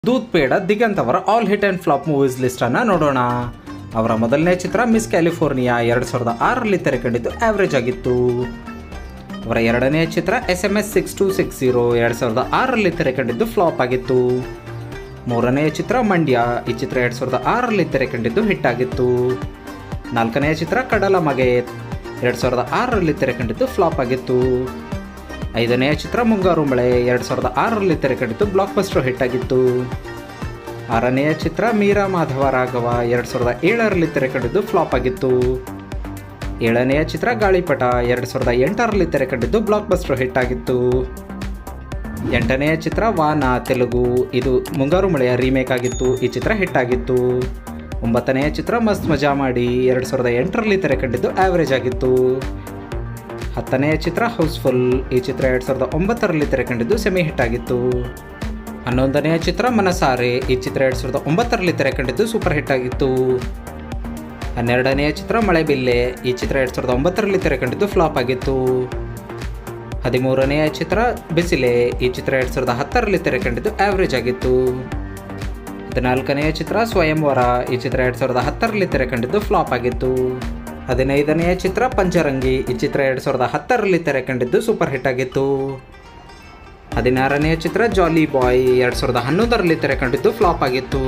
ದೂತ್ ಪೇಡ ದಿಗಂತ್ ಅವರ all hit and flop movies ಲಿಸ್ಟನ್ನು ನೋಡೋಣ ಅವರ ಮೊದಲನೇ ಚಿತ್ರ ಮಿಸ್ ಕ್ಯಾಲಿಫೋರ್ನಿಯಾ ಎರಡು ಸಾವಿರದ ಆರರಲ್ಲಿ ತೆರೆ ಕಂಡಿದ್ದು ಆವ್ರೇಜ್ ಆಗಿತ್ತು ಅವರ ಎರಡನೇ ಚಿತ್ರ S M S six two six zero ಎರಡು ಸಾವಿರದ ಆರರಲ್ಲಿ ತೆರೆ ಕಂಡಿದ್ದು ಫ್ಲಾಪ್ ಆಗಿತ್ತು ಮೂರನೇ ಚಿತ್ರ ಮಂಡ್ಯ ಈ ಚಿತ್ರ ಎರಡು ಸಾವಿರದ ಆರರಲ್ಲಿ ತೆರೆ ಕಂಡಿದ್ದು ಹಿಟ್ ಆಗಿತ್ತು ನಾಲ್ಕನೇ ಚಿತ್ರ ಕಡಲ ಮಗೆ ಎರಡು ಸಾವಿರದ ಆರರಲ್ಲಿ ತೆರೆ ಕಂಡಿದ್ದು ಫ್ಲಾಪ್ ಆಗಿತ್ತು ಐದನೆಯ ಚಿತ್ರ ಮುಂಗಾರು ಮಳೆ ಎರಡು ಸಾವಿರದ ಆರರಲ್ಲಿ ತೆರೆ ಕಂಡಿದ್ದು ಬ್ಲಾಕ್ ಬಸ್ಟರ್ ಹಿಟ್ ಆಗಿತ್ತು ಆರನೆಯ ಚಿತ್ರ ಮೀರಾ ಮಾಧವ ರಾಘವ ಎರಡು ಸಾವಿರದ ಏಳರಲ್ಲಿ ತೆರೆ ಕಂಡಿದ್ದು ಫ್ಲಾಪ್ ಆಗಿತ್ತು ಏಳನೆಯ ಚಿತ್ರ ಗಾಳಿಪಟ ಎರಡು ಸಾವಿರದ ಎಂಟರಲ್ಲಿ ತೆರೆ ಕಂಡಿದ್ದು ಬ್ಲಾಕ್ ಬಸ್ಟರ್ ಹಿಟ್ ಆಗಿತ್ತು ಎಂಟನೆಯ ಚಿತ್ರ ವಾನ ತೆಲುಗು ಇದು ಮುಂಗಾರು ಮಳೆಯ ರೀಮೇಕ್ ಆಗಿತ್ತು ಈ ಚಿತ್ರ ಹಿಟ್ ಆಗಿತ್ತು ಒಂಬತ್ತನೆಯ ಚಿತ್ರ ಮಸ್ತ್ ಮಜಾ ಮಾಡಿ ಎರಡು ಸಾವಿರದ ಎಂಟರಲ್ಲಿ ತೆರೆ ಕಂಡಿದ್ದು ಆವ್ರೇಜ್ ಆಗಿತ್ತು ಹತ್ತನೆಯ ಚಿತ್ರ ಹೌಸ್ಫುಲ್ ಈ ಚಿತ್ರ ಎರಡು ಸಾವಿರದ ಒಂಬತ್ತರಲ್ಲಿ ತೆರೆ ಕಂಡಿದ್ದು ಸೆಮಿ ಹಿಟ್ ಆಗಿತ್ತು ಹನ್ನೊಂದನೆಯ ಚಿತ್ರ ಮನಸಾರೆ ಈ ಚಿತ್ರ ಎರಡು ಸಾವಿರದ ಒಂಬತ್ತರಲ್ಲಿ ತೆರೆ ಕಂಡಿದ್ದು ಸೂಪರ್ ಹಿಟ್ ಆಗಿತ್ತು ಹನ್ನೆರಡನೆಯ ಚಿತ್ರ ಮಳೆಬಿಲ್ಲೆ ಈ ಚಿತ್ರ ಎರಡು ಸಾವಿರದ ಒಂಬತ್ತರಲ್ಲಿ ತೆರೆ ಕಂಡಿದ್ದು ಫ್ಲಾಪ್ ಆಗಿತ್ತು ಹದಿಮೂರನೆಯ ಚಿತ್ರ ಬಿಸಿಲೆ ಈ ಚಿತ್ರ ಎರಡು ಸಾವಿರದ ಹತ್ತರಲ್ಲಿ ತೆರೆ ಕಂಡಿದ್ದು ಆವ್ರೇಜ್ ಆಗಿತ್ತು ಹದಿನಾಲ್ಕನೆಯ ಚಿತ್ರ ಸ್ವಯಂವರ ಈ ಚಿತ್ರ ಎರಡು ಸಾವಿರದ ಹತ್ತರಲ್ಲಿ ತೆರೆ ಕಂಡಿದ್ದು ಫ್ಲಾಪ್ ಆಗಿತ್ತು ಹದಿನೈದನೆಯ ಚಿತ್ರ ಪಂಚರಂಗಿ ಈ ಚಿತ್ರ ಎರಡು ಸಾವಿರದ ಹತ್ತರಲ್ಲಿ ತೆರೆ ಕಂಡಿದ್ದು ಸೂಪರ್ ಹಿಟ್ ಆಗಿತ್ತು ಹದಿನಾರನೆಯ ಚಿತ್ರ ಜಾಲಿ ಬಾಯ್ ಎರಡು ಸಾವಿರದ ಹನ್ನೊಂದರಲ್ಲಿ ತೆರೆ ಕಂಡಿದ್ದು ಫ್ಲಾಪ್ ಆಗಿತ್ತು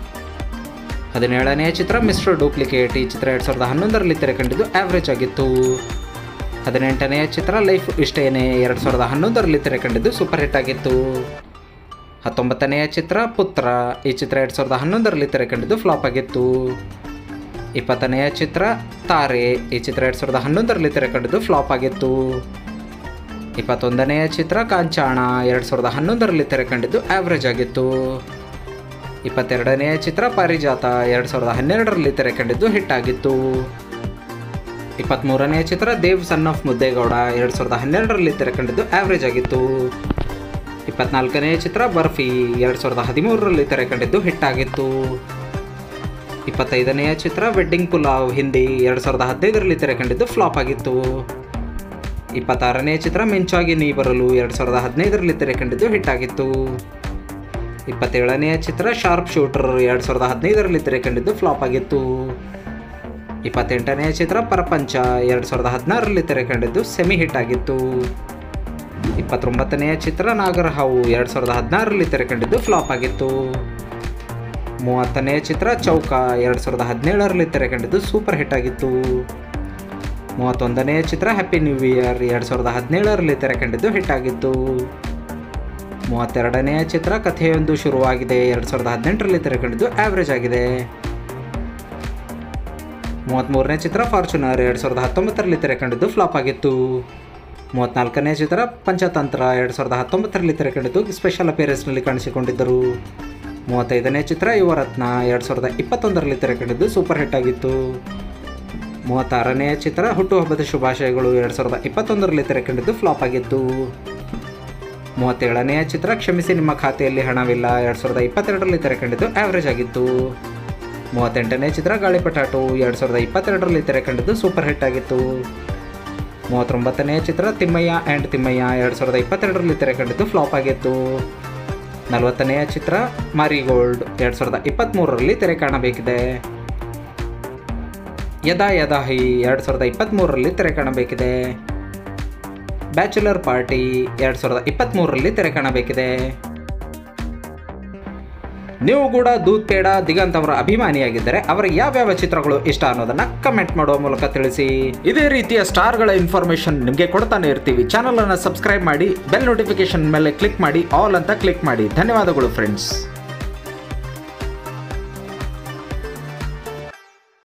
ಹದಿನೇಳನೆಯ ಚಿತ್ರ ಮಿಸ್ಟರ್ ಡೂಪ್ಲಿಕೇಟ್ ಈ ಚಿತ್ರ ಎರಡು ಸಾವಿರದ ಹನ್ನೊಂದರಲ್ಲಿ ತೆರೆ ಕಂಡಿದ್ದು ಆವ್ರೇಜ್ ಆಗಿತ್ತು ಹದಿನೆಂಟನೆಯ ಚಿತ್ರ ಲೈಫ್ ಇಷ್ಟೇನೆ ಎರಡು ಸಾವಿರದ ಹನ್ನೊಂದರಲ್ಲಿ ತೆರೆ ಕಂಡಿದ್ದು ಸೂಪರ್ ಹಿಟ್ ಆಗಿತ್ತು ಹತ್ತೊಂಬತ್ತನೆಯ ಚಿತ್ರ ಪುತ್ರ ಈ ಚಿತ್ರ ಎರಡು ಸಾವಿರದ ಹನ್ನೊಂದರಲ್ಲಿ ತೆರೆ ಕಂಡಿದ್ದು ಫ್ಲಾಪ್ ಆಗಿತ್ತು ಇಪ್ಪತ್ತನೆಯ ಚಿತ್ರ ತಾರೆ ಈ ಚಿತ್ರ ಎರಡು ಸಾವಿರದ ಹನ್ನೊಂದರಲ್ಲಿ ತೆರೆ ಕಂಡಿದ್ದು ಫ್ಲಾಪ್ ಆಗಿತ್ತು ಇಪ್ಪತ್ತೊಂದನೆಯ ಚಿತ್ರ ಕಾಂಚಾಣ ಎರಡು ಸಾವಿರದ ಹನ್ನೊಂದರಲ್ಲಿ ತೆರೆ ಕಂಡಿದ್ದು ಆವ್ರೇಜ್ ಆಗಿತ್ತು ಇಪ್ಪತ್ತೆರಡನೆಯ ಚಿತ್ರ ಪಾರಿಜಾತ ಎರಡು ಸಾವಿರದ ಹನ್ನೆರಡರಲ್ಲಿ ತೆರೆ ಕಂಡಿದ್ದು ಹಿಟ್ ಆಗಿತ್ತು ಇಪ್ಪತ್ತ್ಮೂರನೆಯ ಚಿತ್ರ ದೇವ್ ಸನ್ ಆಫ್ ಮುದ್ದೇಗೌಡ ಎರಡು ಸಾವಿರದ ಹನ್ನೆರಡರಲ್ಲಿ ತೆರೆ ಕಂಡಿದ್ದು ಆವ್ರೇಜ್ ಆಗಿತ್ತು ಇಪ್ಪತ್ನಾಲ್ಕನೆಯ ಚಿತ್ರ ಬರ್ಫಿ ಎರಡು ಸಾವಿರದ ಹದಿಮೂರರಲ್ಲಿ ತೆರೆ ಕಂಡಿದ್ದು ಹಿಟ್ ಆಗಿತ್ತು ಇಪ್ಪತ್ತೈದನೆಯ ಚಿತ್ರ ವೆಡ್ಡಿಂಗ್ ಪುಲಾವ್ ಹಿಂದಿ ಎರಡು ಸಾವಿರದ ಹದಿನೈದರಲ್ಲಿ ತೆರೆ ಕಂಡಿದ್ದು ಫ್ಲಾಪ್ ಆಗಿತ್ತು ಇಪ್ಪತ್ತಾರನೆಯ ಚಿತ್ರ ಮಿಂಚಾಗಿ ನೀ ಬರಲು ಎರಡು ಸಾವಿರದ ಹದಿನೈದರಲ್ಲಿ ತೆರೆ ಕಂಡಿದ್ದು ಹಿಟ್ ಆಗಿತ್ತು ಇಪ್ಪತ್ತೇಳನೆಯ ಚಿತ್ರ ಶಾರ್ಪ್ ಶೂಟರ್ ಎರಡು ಸಾವಿರದ ಹದಿನೈದರಲ್ಲಿ ತೆರೆ ಕಂಡಿದ್ದು ಫ್ಲಾಪ್ ಆಗಿತ್ತು ಇಪ್ಪತ್ತೆಂಟನೆಯ ಚಿತ್ರ ಪ್ರಪಂಚ ಎರಡು ಸಾವಿರದ ಹದಿನಾರರಲ್ಲಿ ತೆರೆ ಕಂಡಿದ್ದು ಸೆಮಿ ಹಿಟ್ ಆಗಿತ್ತು ಇಪ್ಪತ್ತೊಂಬತ್ತನೆಯ ಚಿತ್ರ ನಾಗರಹಾವು ಎರಡು ಸಾವಿರದ ಹದಿನಾರರಲ್ಲಿ ತೆರೆ ಕಂಡಿದ್ದು ಫ್ಲಾಪ್ ಆಗಿತ್ತು ಮೂವತ್ತನೆಯ ಚಿತ್ರ ಚೌಕ ಎರಡು ಸಾವಿರದ ಹದಿನೇಳರಲ್ಲಿ ತೆರೆ ಕಂಡಿದ್ದು ಸೂಪರ್ ಹಿಟ್ ಆಗಿತ್ತು ಮೂವತ್ತೊಂದನೆಯ ಚಿತ್ರ ಹ್ಯಾಪಿ ನ್ಯೂ ಇಯರ್ ಎರಡು ಸಾವಿರದ ಹದಿನೇಳರಲ್ಲಿ ತೆರೆ ಕಂಡಿದ್ದು ಹಿಟ್ ಆಗಿತ್ತು ಮೂವತ್ತೆರಡನೆಯ ಚಿತ್ರ ಕಥೆಯೊಂದು ಶುರುವಾಗಿದೆ ಎರಡು ಸಾವಿರದ ಹದಿನೆಂಟರಲ್ಲಿ ತೆರೆ ಕಂಡಿದ್ದು ಆವ್ರೇಜ್ ಆಗಿದೆ ಮೂವತ್ತ್ಮೂರನೇ ಚಿತ್ರ ಫಾರ್ಚುನರ್ ಎರಡು ಸಾವಿರದ ಹತ್ತೊಂಬತ್ತರಲ್ಲಿ ತೆರೆ ಕಂಡಿದ್ದು ಫ್ಲಾಪ್ ಆಗಿತ್ತು ಮೂವತ್ತ್ನಾಲ್ಕನೇ ಚಿತ್ರ ಪಂಚತಂತ್ರ ಎರಡು ಸಾವಿರದ ಹತ್ತೊಂಬತ್ತರಲ್ಲಿ ತೆರೆ ಕಂಡಿದ್ದು ಸ್ಪೆಷಲ್ ಅಪಿಯರೆನ್ಸ್ನಲ್ಲಿ ಕಾಣಿಸಿಕೊಂಡಿದ್ದರು ಮೂವತ್ತೈದನೇ ಚಿತ್ರ ಯುವರತ್ನ ಎರಡು ಸಾವಿರದ ಇಪ್ಪತ್ತೊಂದರಲ್ಲಿ ತೆರೆ ಕಂಡಿದ್ದು ಸೂಪರ್ ಹಿಟ್ ಆಗಿತ್ತು ಮೂವತ್ತಾರನೇ ಚಿತ್ರ ಹುಟ್ಟುಹಬ್ಬದ ಶುಭಾಶಯಗಳು ಎರಡು ಸಾವಿರದ ಇಪ್ಪತ್ತೊಂದರಲ್ಲಿ ತೆರೆ ಕಂಡಿದ್ದು ಫ್ಲಾಪ್ ಆಗಿತ್ತು ಮೂವತ್ತೇಳನೆಯ ಚಿತ್ರ ಕ್ಷಮಿಸಿ ನಿಮ್ಮ ಖಾತೆಯಲ್ಲಿ ಹಣವಿಲ್ಲ ಎರಡು ಸಾವಿರದ ಇಪ್ಪತ್ತೆರಡರಲ್ಲಿ ತೆರೆ ಕಂಡಿದ್ದು ಆವ್ರೇಜ್ ಆಗಿತ್ತು ಮೂವತ್ತೆಂಟನೇ ಚಿತ್ರ ಗಾಳಿಪಟಾಟು ಎರಡು ಸಾವಿರದ ಇಪ್ಪತ್ತೆರಡರಲ್ಲಿ ತೆರೆ ಕಂಡಿದ್ದು ಸೂಪರ್ ಹಿಟ್ ಆಗಿತ್ತು ಮೂವತ್ತೊಂಬತ್ತನೇ ಚಿತ್ರ ತಿಮ್ಮಯ್ಯ ಆ್ಯಂಡ್ ತಿಮ್ಮಯ್ಯ ಎರಡು ಸಾವಿರದ ಇಪ್ಪತ್ತೆರಡರಲ್ಲಿ ತೆರೆ ಕಂಡಿದ್ದು ಫ್ಲಾಪ್ ಆಗಿತ್ತು ನಲವತ್ತನೆಯ ಚಿತ್ರ ಮಾರಿಗೋಲ್ಡ್ ಎರಡು ಸಾವಿರದ ಇಪ್ಪತ್ತ್ಮೂರರಲ್ಲಿ ತೆರೆ ಕಾಣಬೇಕಿದೆ ಯದಾ ಯದಾ ಹಿ ಎರಡು ಸಾವಿರದ ಇಪ್ಪತ್ತ್ಮೂರರಲ್ಲಿ ತೆರೆ ಕಾಣಬೇಕಿದೆ ಬ್ಯಾಚುಲರ್ ಪಾರ್ಟಿ ಎರಡು ಸಾವಿರದ ಇಪ್ಪತ್ತ್ಮೂರರಲ್ಲಿ ತೆರೆ ಕಾಣಬೇಕಿದೆ ನೀವು ಕೂಡ ದೂತ್ ಪೇಡ ದಿಗಂತ್ ಅವರ ಅಭಿಮಾನಿಯಾಗಿದ್ದರೆ ಅವರ ಯಾವ್ಯಾವ ಚಿತ್ರಗಳು ಇಷ್ಟ ಅನ್ನೋದನ್ನ ಕಮೆಂಟ್ ಮಾಡುವ ಮೂಲಕ ತಿಳಿಸಿ ಇದೇ ರೀತಿಯ ಸ್ಟಾರ್ಗಳ ಇನ್ಫಾರ್ಮೇಶನ್ ನಿಮಗೆ ಕೊಡ್ತಾನೆ ಇರ್ತೀವಿ ಚಾನಲ್ ಅನ್ನು ಸಬ್ಸ್ಕ್ರೈಬ್ ಮಾಡಿ ಬೆಲ್ ನೋಟಿಫಿಕೇಶನ್ ಮೇಲೆ ಕ್ಲಿಕ್ ಮಾಡಿ ಆಲ್ ಅಂತ ಕ್ಲಿಕ್ ಮಾಡಿ ಧನ್ಯವಾದಗಳು ಫ್ರೆಂಡ್ಸ್